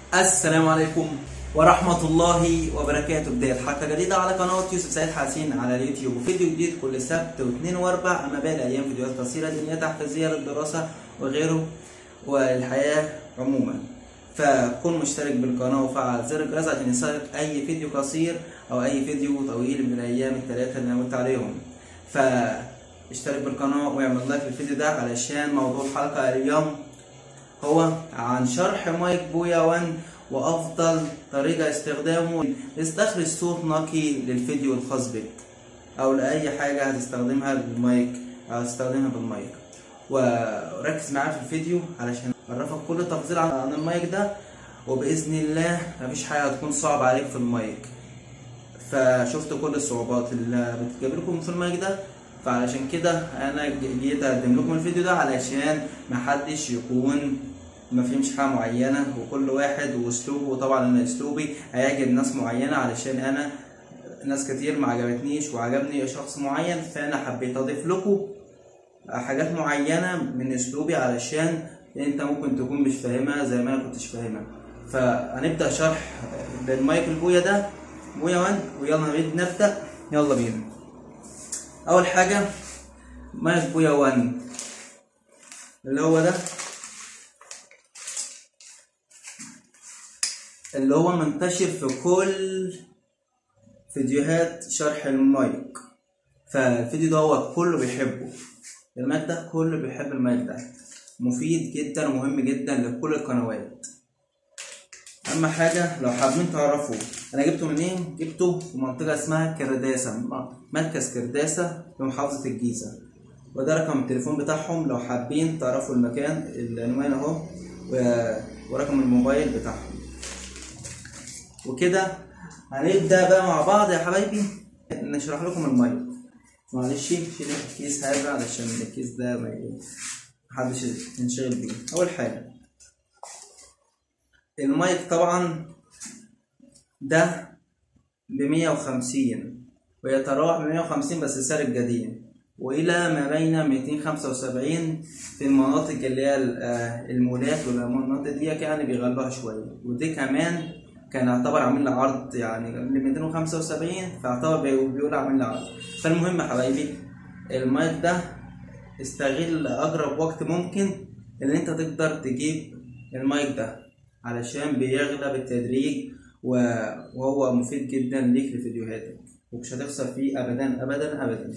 السلام عليكم ورحمة الله وبركاته بداية حلقة جديدة على قناة يوسف سيد حسين على اليوتيوب وفيديو جديد كل سبت واثنين واربع أما باقي الأيام فيديوهات قصيرة دينية تحفيزية للدراسة وغيره والحياة عموما فكن مشترك بالقناة وفعل زر الجرس عشان يصلك أي فيديو قصير أو أي فيديو طويل من الأيام الثلاثة اللي أنا قلت عليهم فاشترك بالقناة واعمل لايك للفيديو ده علشان موضوع الحلقة اليوم هو عن شرح مايك بويا 1 وافضل طريقه استخدامه استخرج صوت نقي للفيديو الخاص بك او لاي حاجه هتستخدمها بالمايك او هتستخدمها بالمايك وركز معايا في الفيديو علشان اعرفك كل تفاصيل عن المايك ده وباذن الله مفيش حاجه هتكون صعبه عليك في المايك فشفت كل الصعوبات اللي بتجيب لكم في المايك ده فعلشان كده انا جيت اقدم لكم الفيديو ده علشان محدش يكون ما فهمش حاجه معينه وكل واحد واسلوبه وطبعا انا اسلوبي هيعجب ناس معينه علشان انا ناس كتير ما عجبتنيش وعجبني شخص معين فانا حبيت اضيف لكم حاجات معينه من اسلوبي علشان انت ممكن تكون مش فاهمها زي ما انا كنتش فاهمها فهنبدا شرح للمايك البويا ده بويا 1 ويلا نبدا يلا بينا اول حاجه مايك بويا 1 اللي هو ده اللي هو منتشر في كل فيديوهات شرح المايك فالفيديو ده هو كله بيحبه المايك ده كله بيحب المايك ده مفيد جدا ومهم جدا لكل القنوات اما حاجه لو حابين تعرفوا انا جبته منين جبته في منطقه اسمها كرداسه مركز كرداسه في محافظه الجيزه وده رقم التليفون بتاعهم لو حابين تعرفوا المكان العنوان اهو ورقم الموبايل بتاعهم وكده هنبدا بقى مع بعض يا حبايبي نشرح لكم المايك معلش شيل الكيس هذا علشان الكيس ده ما محدش ينشغل بيه اول حاجه المايك طبعا ده بمية وخمسين ويتراوح بمية وخمسين بس سعر الجديد وإلى ما بين ميتين خمسة وسبعين في المناطق اللي هي المولات والمناطق دي يعني بيغلوها شوية ودي كمان كان يعتبر عامل لي عرض يعني ل 275 فاعتبر بيقول عامل لي عرض فالمهم يا حبايبي المايك ده استغل اقرب وقت ممكن ان انت تقدر تجيب المايك ده علشان بيغلى بالتدريج وهو مفيد جدا ليك لفيديوهاتك ومش هتخسر فيه ابدا ابدا ابدا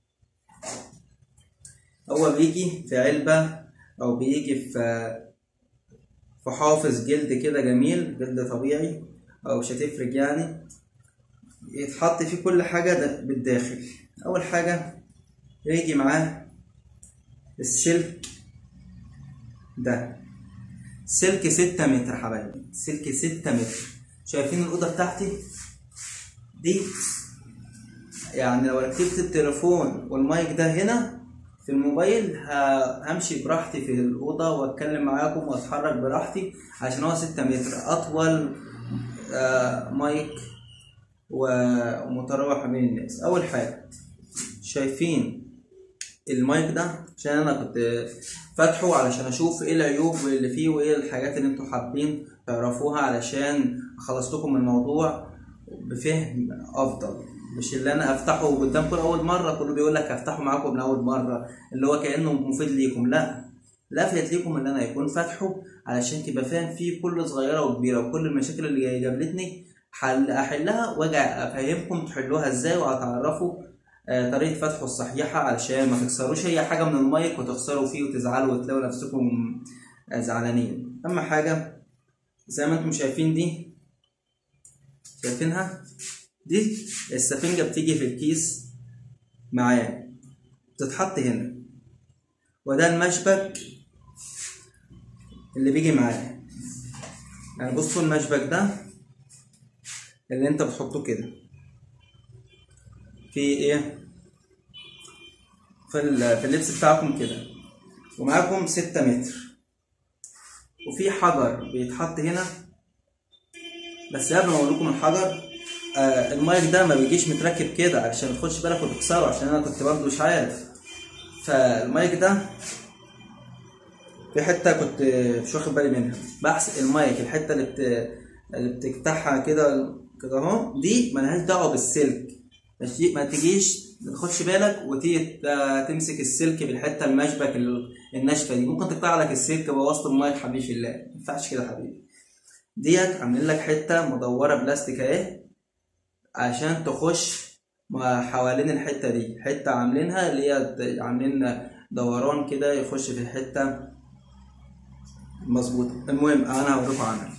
هو بيجي في علبة او بيجي في في حافظ جلد كده جميل جلد طبيعي او مش هتفرق يعني يتحط فيه كل حاجة بالداخل اول حاجة يجي معاه السلك ده سلك ستة متر حبايبي سلك ستة متر شايفين الأوضة بتاعتي دي يعني لو ركبت التليفون والمايك ده هنا في الموبايل همشي براحتي في الأوضة وأتكلم معاكم وأتحرك براحتي عشان هو ستة متر أطول مايك ومتراوح بين الناس أول حاجة شايفين المايك ده عشان أنا كنت فاتحه علشان أشوف إيه العيوب اللي فيه وإيه الحاجات اللي أنتوا حابين تعرفوها علشان أخلص لكم الموضوع بفهم أفضل مش اللي انا افتحه قدامكم اول مره كله بيقول لك افتحه معاكم من اول مره اللي هو كانه مفيد ليكم لا لافت ليكم ان انا يكون فاتحه علشان تبقى فاهم فيه كل صغيره وكبيره وكل المشاكل اللي قابلتني حل احلها واجي افهمكم تحلوها ازاي وهتعرفوا طريقه فتحه الصحيحه علشان ما تكسروش اي حاجه من المايك وتخسروا فيه وتزعلوا وتلاقوا نفسكم زعلانين اما حاجه زي ما انتم شايفين دي شايفينها دي السفنجة بتيجي في الكيس معاه بتتحط هنا وده المشبك اللي بيجي معاه يعني بصوا المشبك ده اللي انت بتحطه كده في ايه في, في اللبس بتاعكم كده ومعاكم ستة متر وفي حجر بيتحط هنا بس قبل ما اقول لكم الحجر آه المايك ده ما بيجيش متركب كده علشان تخش بالك وتكسره عشان انا كنت برضه مش عارف فالمايك ده في حته كنت مش واخد بالي منها بحث المايك الحته اللي بت... اللي بتفتحها كده كده اهو دي ملهاش دعوه بالسلك ماشي ما تجيش ما تاخدش بالك وتيجي ت- تمسك السلك بالحته المشبك ال- الناشفه دي ممكن تقطع لك السلك بواسطه المايك حبيبي في الله ما ينفعش كده حبيبي ديت عاملين لك حته مدوره بلاستيك اهي عشان تخش ما حوالين الحته دي حته عاملينها اللي هي د- عاملين دوران كده يخش في الحته مظبوطه المهم انا هوريكم عنها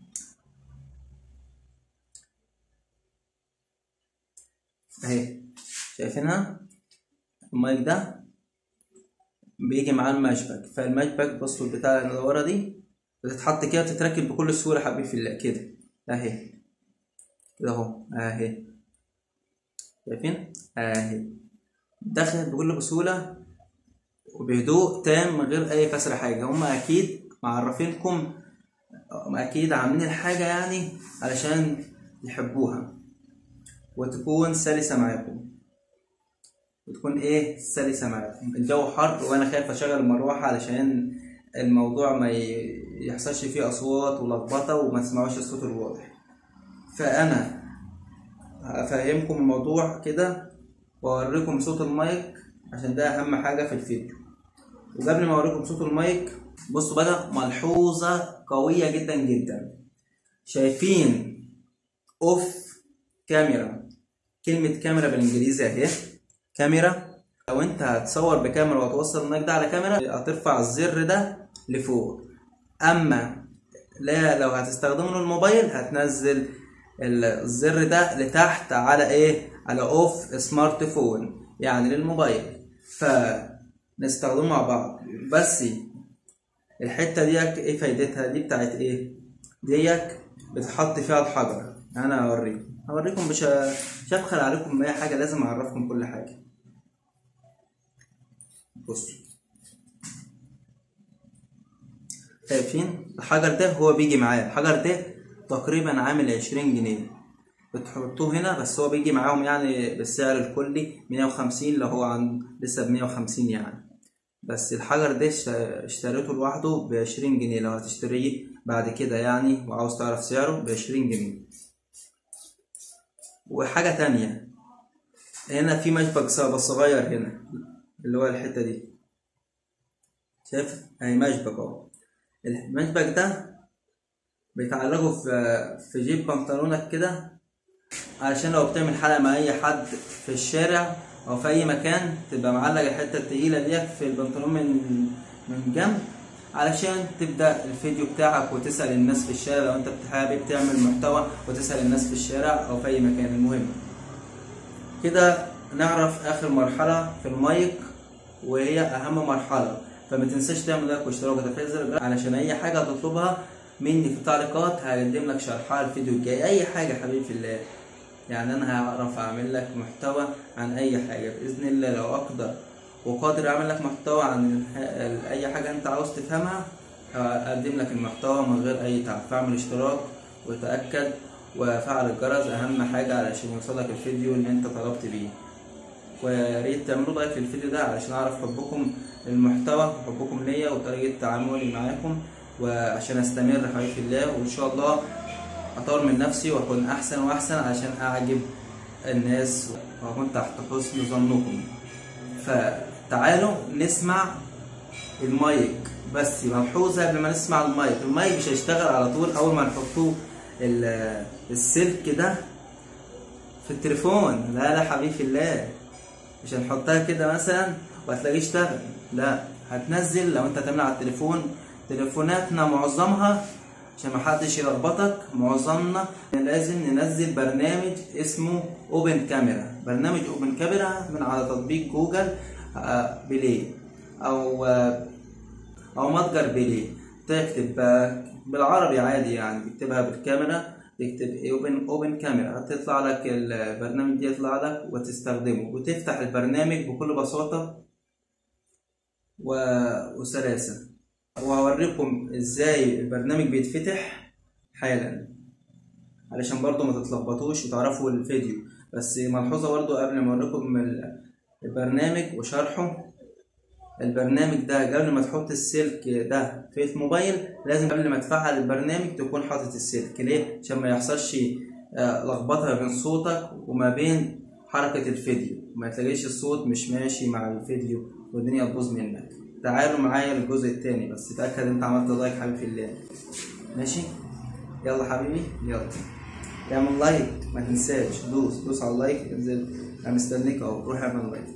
اهي شايفينها المايك ده بيجي معاه المشبك فالمشبك بصوا بتاع المدورة دي بتتحط كده وتتركب بكل سهولة حبيبي في الله كده اهي كده اهو اهي شايفين اهي دخلت بكل بسهولة وبهدوء تام من غير اي كسر حاجة هم اكيد معرفينكم هم اكيد عاملين الحاجة يعني علشان يحبوها وتكون سلسة معاكم وتكون ايه سلسة معاكم الجو حر وانا خايف اشغل المروحة علشان الموضوع ما ي- يحصلش فيه اصوات ولخبطة وما تسمعوش الصوت الواضح فانا هفهمكم الموضوع كده واوريكم صوت المايك عشان ده اهم حاجة في الفيديو وقبل ما اوريكم صوت المايك بصوا بقى ملحوظة قوية جدا جدا شايفين اوف كاميرا كلمة كاميرا بالانجليزي اهي كاميرا لو انت هتصور بكاميرا وتوصل المايك ده على كاميرا هترفع الزر ده لفوق اما لا لو هتستخدمه للموبايل هتنزل الزر ده لتحت على ايه على اوف سمارت فون يعني للموبايل فنستخدمه مع بعض بس الحته ديك ايه فايدتها دي بتاعت ايه ديك بتحط فيها الحجر انا هوريكم هوريكم مش ه- مش هبخل عليكم باي حاجه لازم اعرفكم كل حاجه بصوا شايفين الحجر ده هو بيجي معاه الحجر ده تقريبا عامل عشرين جنيه بتحطوه هنا بس هو بيجي معاهم يعني بالسعر الكلي مية وخمسين لو هو عن لسه بمية وخمسين يعني بس الحجر ده اشت- اشتريته لوحده بعشرين جنيه لو هتشتريه بعد كده يعني وعاوز تعرف سعره بعشرين جنيه وحاجة تانية هنا في مشبك ص- بس صغير هنا اللي هو الحتة دي شايف اهي مشبك اهو المشبك ده بيتعلقوا في في جيب بنطلونك كده علشان لو بتعمل حلقة مع أي حد في الشارع أو في أي مكان تبقى معلق الحتة التقيلة ديت في البنطلون من من جنب علشان تبدأ الفيديو بتاعك وتسأل الناس في الشارع لو أنت حابب تعمل محتوى وتسأل الناس في الشارع أو في أي مكان المهم كده نعرف آخر مرحلة في المايك وهي أهم مرحلة فما تنساش تعمل لايك واشتراك وتفعيل زر الجرس علشان أي حاجة هتطلبها مني في التعليقات هقدم لك شرحها الفيديو الجاي أي حاجة حبيبي في الله يعني أنا هعرف أعمل لك محتوى عن أي حاجة بإذن الله لو أقدر وقادر أعمل لك محتوى عن الح- أي حاجة أنت عاوز تفهمها هقدم لك المحتوى من غير أي تعب فاعمل اشتراك وتأكد وفعل الجرس أهم حاجة علشان يوصلك الفيديو اللي أنت طلبت بيه ويا ريت تعملوا لايك للفيديو ده علشان اعرف حبكم للمحتوى وحبكم ليا وطريقه تعاملي معاكم وعشان استمر حبيبي في الله وان شاء الله اطور من نفسي واكون احسن واحسن علشان اعجب الناس واكون تحت حسن ظنكم فتعالوا نسمع المايك بس ملحوظه قبل ما نسمع المايك المايك مش هيشتغل على طول اول ما نحطوه ال- السلك ده في التليفون لا لا حبيبي في الله مش هنحطها كده مثلا وهتلاقيه اشتغل لا هتنزل لو انت هتعمل على التليفون تليفوناتنا معظمها عشان محدش يلخبطك معظمنا لازم ننزل برنامج اسمه اوبن كاميرا برنامج اوبن كاميرا من على تطبيق جوجل آه، بلاي او آه، او متجر بلاي تكتب آه، بالعربي عادي يعني تكتبها بالكاميرا تكتب اوبن اوبن كاميرا هتطلع لك البرنامج دي يطلع لك وتستخدمه وتفتح البرنامج بكل بساطة و- وسلاسة وهوريكم ازاي البرنامج بيتفتح حالا علشان برضو ما تتلخبطوش وتعرفوا الفيديو بس ملحوظة برضو قبل ما اوريكم ال- البرنامج وشرحه البرنامج ده قبل ما تحط السلك ده في الموبايل لازم قبل ما تفعل البرنامج تكون حاطط السلك ليه عشان ما يحصلش آه، لخبطه ما بين صوتك وما بين حركه الفيديو ما تلاقيش الصوت مش ماشي مع الفيديو والدنيا تبوظ منك تعالوا معايا للجزء التاني بس اتاكد انت عملت لايك حبيبي في الله ماشي يلا حبيبي يلا اعمل لايك ما تنساش دوس دوس على اللايك انزل انا مستنيك اهو روح اعمل لايك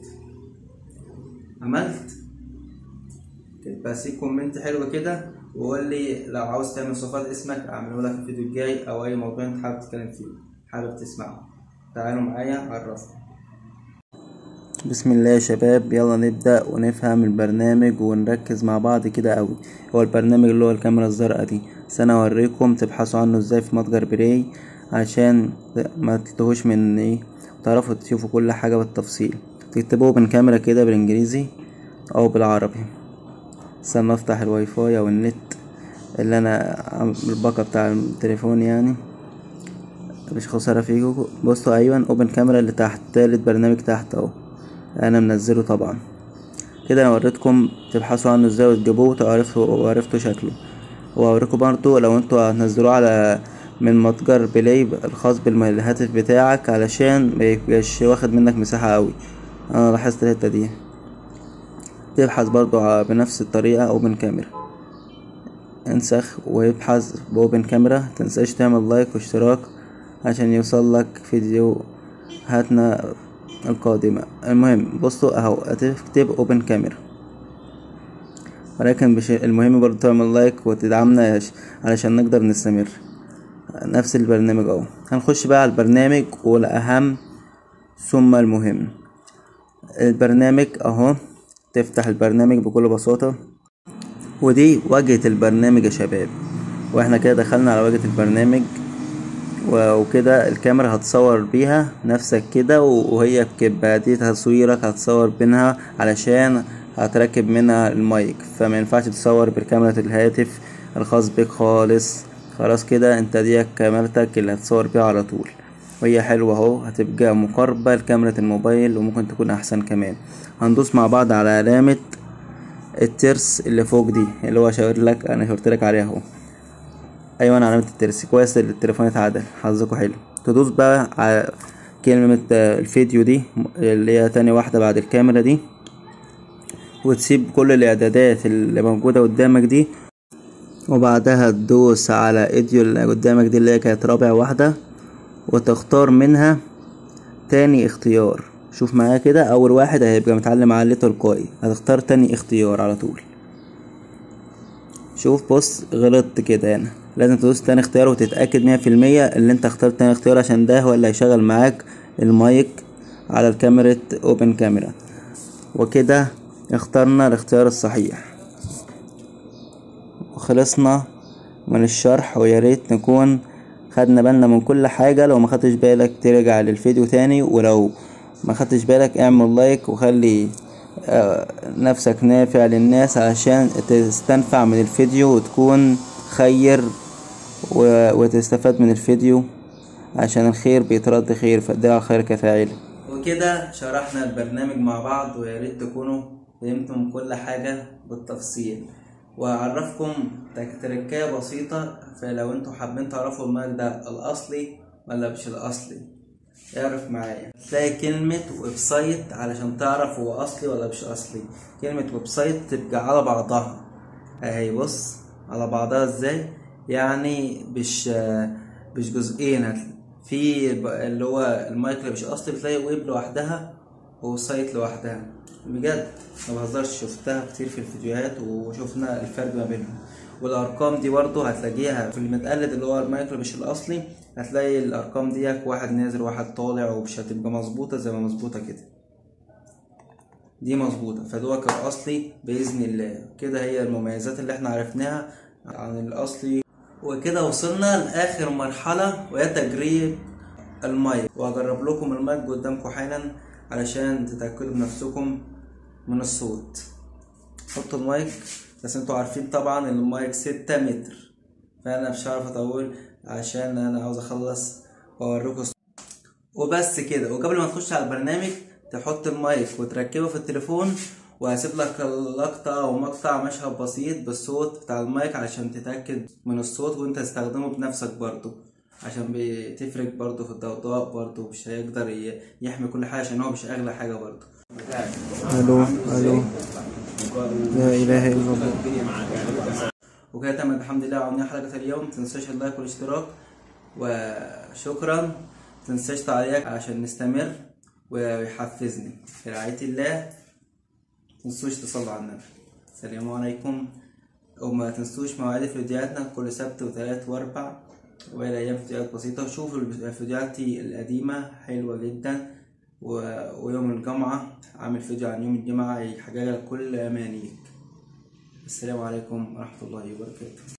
عملت تبقى سيب كومنت حلو كده وقول لي لو عاوز تعمل صفات اسمك اعمله لك في الفيديو الجاي او اي موضوع انت حابب تتكلم فيه حابب تسمعه تعالوا معايا عرفني بسم الله يا شباب يلا نبدأ ونفهم البرنامج ونركز مع بعض كده قوي هو البرنامج اللي هو الكاميرا الزرقاء دي سنة اوريكم تبحثوا عنه ازاي في متجر بلاي عشان ما تلتهوش من ايه تعرفوا تشوفوا كل حاجة بالتفصيل تكتبوه من كاميرا كده بالانجليزي او بالعربي استنى افتح الواي فاي او النت اللي انا عم- الباقة بتاع التليفون يعني مش خسارة فيكم بصوا ايوه اوبن كاميرا اللي تحت تالت برنامج تحت اهو انا منزله طبعا كده انا وريتكم تبحثوا عنه ازاي وتجيبوه وتعرفوا وعرفتوا شكله وهوريكم برضو لو انتوا هتنزلوه على من متجر بلاي الخاص بالهاتف بتاعك علشان ما يبقاش واخد منك مساحة قوي انا لاحظت الحتة دي تبحث برضو ع- بنفس الطريقة اوبن كاميرا انسخ وابحث باوبن كاميرا متنساش تعمل لايك واشتراك عشان يوصل لك فيديو هاتنا القادمة المهم بصوا اهو هتكتب اوبن كاميرا ولكن بش... المهم برضو تعمل لايك وتدعمنا يش- علشان نقدر نستمر نفس البرنامج اهو هنخش بقى على البرنامج والاهم ثم المهم البرنامج اهو تفتح البرنامج بكل بساطة ودي واجهة البرنامج يا شباب واحنا كده دخلنا على واجهة البرنامج و- وكده الكاميرا هتصور بيها نفسك كده و- وهي بتبقى دي تصويرك هتصور بينها علشان هتركب منها المايك فما ينفعش تصور بكاميرا الهاتف الخاص بك خالص خلاص كده انت دي كاميرتك اللي هتصور بيها على طول وهي حلوة اهو هتبقى مقاربة لكاميرا الموبايل وممكن تكون احسن كمان هندوس مع بعض على علامة الترس اللي فوق دي اللي هو شاور لك انا شاورت لك عليها اهو ايوه انا علامة الترس كويس التليفون اتعدل حظكوا حلو تدوس بقى على كلمة آه، الفيديو دي اللي هي تاني واحدة بعد الكاميرا دي وتسيب كل الاعدادات اللي موجودة قدامك دي وبعدها تدوس على ايديو اللي قدامك دي اللي هي كانت رابع واحدة وتختار منها تاني اختيار شوف معايا كده اول واحد هيبقى متعلم عليه تلقائي هتختار تاني اختيار على طول شوف بص غلطت كده هنا لازم تدوس تاني اختيار وتتأكد مية في المية اللي انت اخترت تاني اختيار عشان ده هو اللي هيشغل معاك المايك على الكاميرا اوبن كاميرا وكده اخترنا الاختيار الصحيح وخلصنا من الشرح ويا ريت نكون خدنا بالنا من كل حاجة لو ما خدتش بالك ترجع للفيديو تاني ولو ما خدتش بالك اعمل لايك وخلي آه، نفسك نافع للناس عشان تستنفع من الفيديو وتكون خير و- وتستفاد من الفيديو عشان الخير بيترد خير فالدال على الخير كفاعله وكده شرحنا البرنامج مع بعض ويا ريت تكونوا فهمتم كل حاجة بالتفصيل وأعرفكم تك- تركاية بسيطة فلو انتوا حابين تعرفوا المايك ده الأصلي ولا مش الأصلي اعرف معايا تلاقي كلمة ويب سايت علشان تعرف هو أصلي ولا مش أصلي كلمة ويب سايت تبقى على بعضها اهي بص على بعضها ازاي يعني مش مش جزئين هت- في ب- اللي هو المايك اللي مش اصلي بتلاقي ويب لوحدها وسايت لوحدها بجد ما بهزرش شفتها كتير في الفيديوهات وشفنا الفرق ما بينهم والارقام دي برضو هتلاقيها في المتقلد اللي هو المايك اللي مش الاصلي هتلاقي الارقام ديك واحد نازل واحد طالع ومش هتبقى مظبوطه زي ما مظبوطه كده دي مظبوطة فدوك الأصلي بإذن الله كده هي المميزات اللي احنا عرفناها عن الأصلي وكده وصلنا لآخر مرحلة وهي تجريب المايك وهجرب لكم المايك قدامكم حالا علشان تتأكدوا بنفسكم من الصوت حطوا المايك بس انتوا عارفين طبعا ان المايك ستة متر فأنا مش هعرف أطول عشان أنا عاوز أخلص وأوريكم وبس كده وقبل ما تخش على البرنامج تحط المايك وتركبه في التليفون وهسيب لك اللقطة أو مقطع مشهد بسيط بالصوت بتاع المايك علشان تتأكد من الصوت وانت تستخدمه بنفسك برضو عشان بتفرق برضو في الضوضاء برضو مش هيقدر ي- يحمي كل حاجة عشان هو مش أغلى حاجة برضو الو الو لا اله الا الله وكده تم الحمد لله عملنا حلقة اليوم متنساش اللايك والاشتراك وشكرا متنساش تعليق عشان نستمر ويحفزني في رعاية الله متنسوش تصلوا على النبي السلام عليكم وما تنسوش مواعيد فيديوهاتنا كل سبت وثلاث واربع وإلى أيام فيديوهات بسيطة وشوفوا فيديوهاتي القديمة حلوة جدا و... ويوم الجمعة عامل فيديو عن يوم الجمعة يحقق لك كل أمانيك السلام عليكم ورحمة الله وبركاته